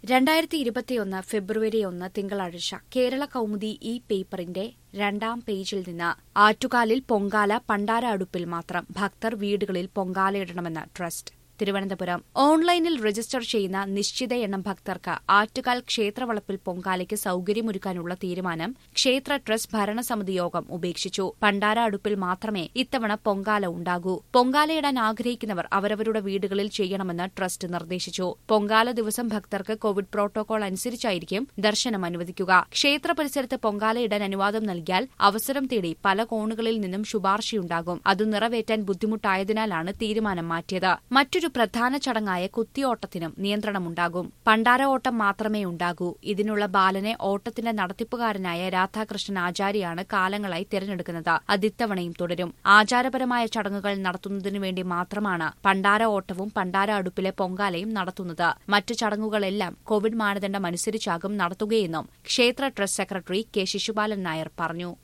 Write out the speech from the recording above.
രണ്ടായിരത്തി ഇരുപത്തിയൊന്ന് ഫെബ്രുവരി ഒന്ന് തിങ്കളാഴ്ച കേരള കൗമുദി ഈ പേപ്പറിന്റെ രണ്ടാം പേജിൽ നിന്ന് ആറ്റുകാലിൽ പൊങ്കാല പണ്ടാര അടുപ്പിൽ മാത്രം ഭക്തർ വീടുകളിൽ പൊങ്കാലയിടണമെന്ന് ട്രസ്റ്റ് തിരുവനന്തപുരം ഓൺലൈനിൽ രജിസ്റ്റർ ചെയ്യുന്ന നിശ്ചിത എണ്ണം ഭക്തർക്ക് ആറ്റുകാൽ ക്ഷേത്രവളപ്പിൽ പൊങ്കാലയ്ക്ക് സൌകര്യമൊരുക്കാനുള്ള തീരുമാനം ക്ഷേത്ര ട്രസ്റ്റ് ഭരണസമിതി യോഗം ഉപേക്ഷിച്ചു പണ്ടാര അടുപ്പിൽ മാത്രമേ ഇത്തവണ പൊങ്കാല ഉണ്ടാകൂ പൊങ്കാലയിടാൻ ആഗ്രഹിക്കുന്നവർ അവരവരുടെ വീടുകളിൽ ചെയ്യണമെന്ന് ട്രസ്റ്റ് നിർദ്ദേശിച്ചു പൊങ്കാല ദിവസം ഭക്തർക്ക് കോവിഡ് പ്രോട്ടോകോൾ അനുസരിച്ചായിരിക്കും ദർശനം അനുവദിക്കുക ക്ഷേത്ര പരിസരത്ത് പൊങ്കാലയിടാൻ അനുവാദം നൽകിയാൽ അവസരം തേടി പല കോണുകളിൽ നിന്നും ശുപാർശയുണ്ടാകും അത് നിറവേറ്റാൻ ബുദ്ധിമുട്ടായതിനാലാണ് തീരുമാനം മാറ്റിയത് മറ്റൊരു പ്രധാന ചടങ്ങായ കുത്തിയോട്ടത്തിനും നിയന്ത്രണമുണ്ടാകും പണ്ടാര ഓട്ടം മാത്രമേ ഉണ്ടാകൂ ഇതിനുള്ള ബാലനെ ഓട്ടത്തിന്റെ നടത്തിപ്പുകാരനായ രാധാകൃഷ്ണൻ ആചാര്യാണ് കാലങ്ങളായി തിരഞ്ഞെടുക്കുന്നത് അതിത്തവണയും തുടരും ആചാരപരമായ ചടങ്ങുകൾ നടത്തുന്നതിനു വേണ്ടി മാത്രമാണ് പണ്ടാര ഓട്ടവും പണ്ടാര അടുപ്പിലെ പൊങ്കാലയും നടത്തുന്നത് മറ്റു ചടങ്ങുകളെല്ലാം കോവിഡ് മാനദണ്ഡം അനുസരിച്ചാകും നടത്തുകയെന്നും ക്ഷേത്ര trust secretary K Sisupalan Nair പറഞ്ഞു